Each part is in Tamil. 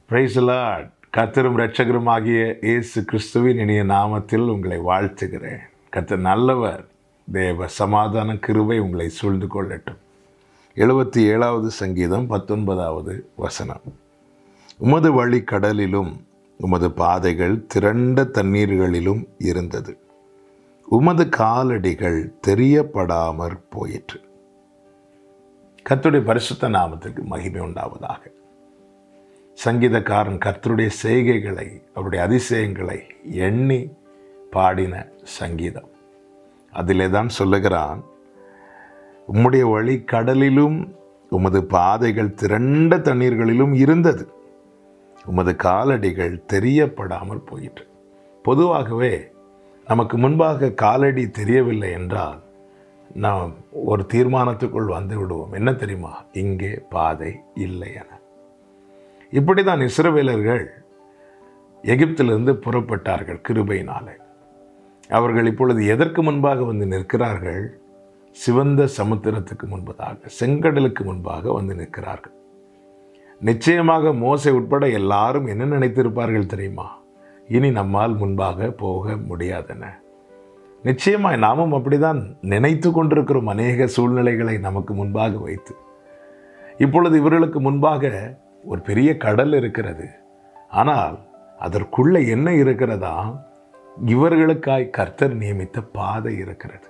பிரைசலாட் கர்த்தரும் இரட்சகரும் ஆகிய இயேசு கிறிஸ்துவின் இனிய நாமத்தில் உங்களை வாழ்த்துகிறேன் கர்த்தர் நல்லவர் தேவ சமாதான கிருபை உங்களை சூழ்ந்து கொள்ளட்டும் எழுபத்தி ஏழாவது சங்கீதம் பத்தொன்பதாவது வசனம் உமது வழி கடலிலும் உமது பாதைகள் திரண்ட தண்ணீர்களிலும் இருந்தது உமது காலடிகள் தெரியப்படாமற் போயிற்று கர்த்தருடைய பரிசுத்த நாமத்துக்கு மகிமை உண்டாவதாக சங்கீதக்காரன் கர்த்தருடைய செய்கைகளை அவருடைய அதிசயங்களை எண்ணி பாடின சங்கீதம் அதிலே தான் சொல்லுகிறான் உம்முடைய வழி கடலிலும் உமது பாதைகள் திரண்ட தண்ணீர்களிலும் இருந்தது உமது காலடிகள் தெரியப்படாமல் போயிற்று பொதுவாகவே நமக்கு முன்பாக காலடி தெரியவில்லை என்றால் நாம் ஒரு தீர்மானத்துக்குள் வந்து விடுவோம் என்ன தெரியுமா இங்கே பாதை இல்லை என இப்படி தான் இஸ்ரவேலர்கள் எகிப்திலிருந்து புறப்பட்டார்கள் கிருபையினாலே அவர்கள் இப்பொழுது எதற்கு முன்பாக வந்து நிற்கிறார்கள் சிவந்த சமுத்திரத்துக்கு முன்பதாக செங்கடலுக்கு முன்பாக வந்து நிற்கிறார்கள் நிச்சயமாக மோசை உட்பட எல்லாரும் என்ன நினைத்திருப்பார்கள் தெரியுமா இனி நம்மால் முன்பாக போக முடியாதென நிச்சயமாய் நாமும் அப்படிதான் நினைத்து கொண்டிருக்கிறோம் அநேக சூழ்நிலைகளை நமக்கு முன்பாக வைத்து இப்பொழுது இவர்களுக்கு முன்பாக ஒரு பெரிய கடல் இருக்கிறது ஆனால் அதற்குள்ளே என்ன இருக்கிறதா இவர்களுக்காய் கர்த்தர் நியமித்த பாதை இருக்கிறது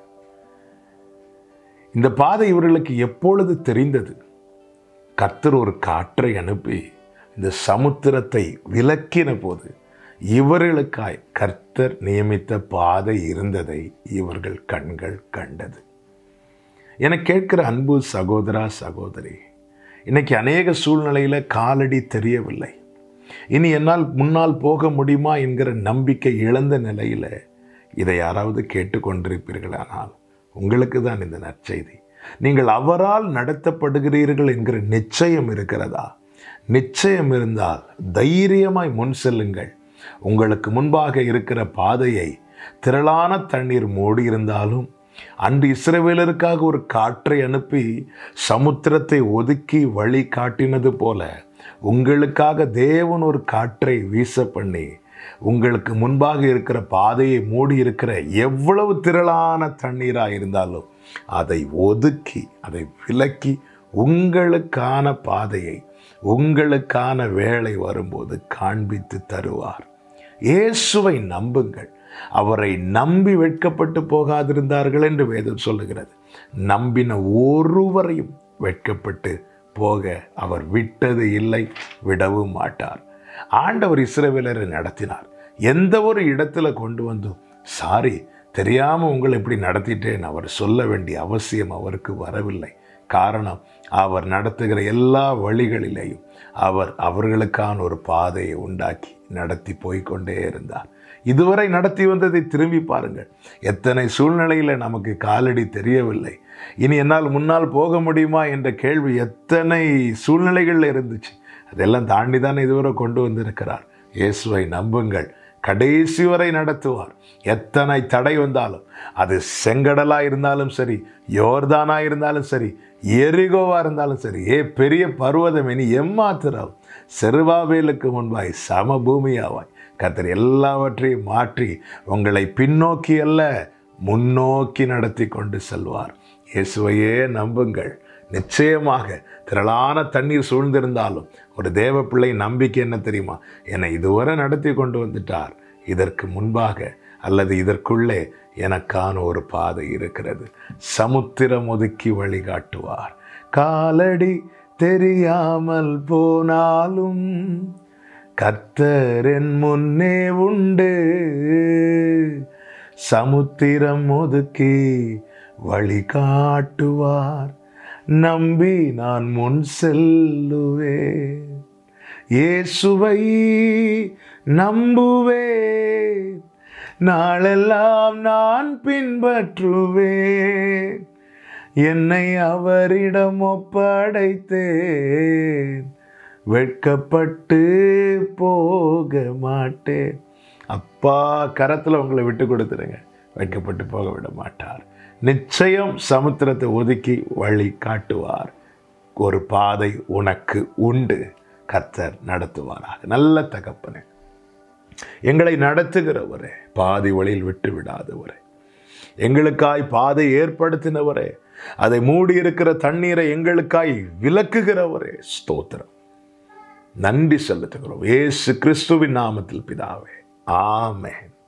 இந்த பாதை இவர்களுக்கு எப்பொழுது தெரிந்தது கர்த்தர் ஒரு காற்றை அனுப்பி இந்த சமுத்திரத்தை விலக்கின போது இவர்களுக்காய் கர்த்தர் நியமித்த பாதை இருந்ததை இவர்கள் கண்கள் கண்டது என கேட்கிற அன்பு சகோதரா சகோதரி இன்னைக்கு அநேக சூழ்நிலையில் காலடி தெரியவில்லை இனி என்னால் முன்னால் போக முடியுமா என்கிற நம்பிக்கை இழந்த நிலையில் இதை யாராவது கேட்டுக்கொண்டிருப்பீர்களானால் உங்களுக்கு தான் இந்த நற்செய்தி நீங்கள் அவரால் நடத்தப்படுகிறீர்கள் என்கிற நிச்சயம் இருக்கிறதா நிச்சயம் இருந்தால் தைரியமாய் முன் செல்லுங்கள் உங்களுக்கு முன்பாக இருக்கிற பாதையை திரளான தண்ணீர் மூடி இருந்தாலும் அன்று இஸ்ரவேலருக்காக ஒரு காற்றை அனுப்பி சமுத்திரத்தை ஒதுக்கி வழி காட்டினது போல உங்களுக்காக தேவன் ஒரு காற்றை வீச பண்ணி உங்களுக்கு முன்பாக இருக்கிற பாதையை மூடி இருக்கிற எவ்வளவு திரளான தண்ணீராக இருந்தாலும் அதை ஒதுக்கி அதை விலக்கி உங்களுக்கான பாதையை உங்களுக்கான வேலை வரும்போது காண்பித்து தருவார் இயேசுவை நம்புங்கள் அவரை நம்பி வெட்கப்பட்டு போகாதிருந்தார்கள் என்று வேதம் சொல்லுகிறது நம்பின ஒருவரையும் வெட்கப்பட்டு போக அவர் விட்டது இல்லை விடவும் மாட்டார் ஆண்டவர் இஸ்ரவேலரை நடத்தினார் எந்த ஒரு இடத்துல கொண்டு வந்தும் சாரி தெரியாமல் உங்களை இப்படி நடத்திட்டேன் அவர் சொல்ல வேண்டிய அவசியம் அவருக்கு வரவில்லை காரணம் அவர் நடத்துகிற எல்லா வழிகளிலேயும் அவர் அவர்களுக்கான ஒரு பாதையை உண்டாக்கி நடத்தி போய்கொண்டே இருந்தார் இதுவரை நடத்தி வந்ததை திரும்பி பாருங்கள் எத்தனை சூழ்நிலையில் நமக்கு காலடி தெரியவில்லை இனி என்னால் முன்னால் போக முடியுமா என்ற கேள்வி எத்தனை சூழ்நிலைகளில் இருந்துச்சு அதெல்லாம் தாண்டி தானே இதுவரை கொண்டு வந்திருக்கிறார் இயேசுவை நம்புங்கள் கடைசி வரை நடத்துவார் எத்தனை தடை வந்தாலும் அது செங்கடலாக இருந்தாலும் சரி யோர்தானாக இருந்தாலும் சரி எரிகோவாக இருந்தாலும் சரி ஏ பெரிய பர்வதம் இனி எம்மாத்திரம் செருவாவேலுக்கு முன்பாய் சமபூமியாவாய் கத்தர் எல்லாவற்றையும் மாற்றி உங்களை பின்னோக்கி அல்ல முன்னோக்கி நடத்தி கொண்டு செல்வார் இயேசுவையே நம்புங்கள் நிச்சயமாக திரளான தண்ணீர் சூழ்ந்திருந்தாலும் ஒரு தேவ பிள்ளை நம்பிக்கை என்ன தெரியுமா என்னை இதுவரை நடத்தி கொண்டு வந்துட்டார் இதற்கு முன்பாக அல்லது இதற்குள்ளே எனக்கான ஒரு பாதை இருக்கிறது சமுத்திரம் ஒதுக்கி வழிகாட்டுவார் காலடி தெரியாமல் போனாலும் கர்த்தரின் முன்னே உண்டு சமுத்திரம் ஒதுக்கி வழிகாட்டுவார் நம்பி நான் முன் செல்லுவேன் இயேசுவை நம்புவேன் நாளெல்லாம் நான் பின்பற்றுவேன் என்னை அவரிடம் ஒப்படைத்தேன் வெட்கப்பட்டு போக மாட்டேன் அப்பா கரத்தில் உங்களை விட்டு கொடுத்துருங்க வெட்கப்பட்டு போக விட மாட்டார் நிச்சயம் சமுத்திரத்தை ஒதுக்கி வழி காட்டுவார் ஒரு பாதை உனக்கு உண்டு கர்த்தர் நடத்துவாராக நல்ல தகப்பனே எங்களை நடத்துகிறவரே பாதி வழியில் விட்டு விடாதவரே எங்களுக்காய் பாதை ஏற்படுத்தினவரே அதை மூடி இருக்கிற தண்ணீரை எங்களுக்காய் விலக்குகிறவரே ஸ்தோத்திரம் நன்றி செலுத்துகிறோம் ஏசு கிறிஸ்துவின் நாமத்தில் பிதாவே ஆமென்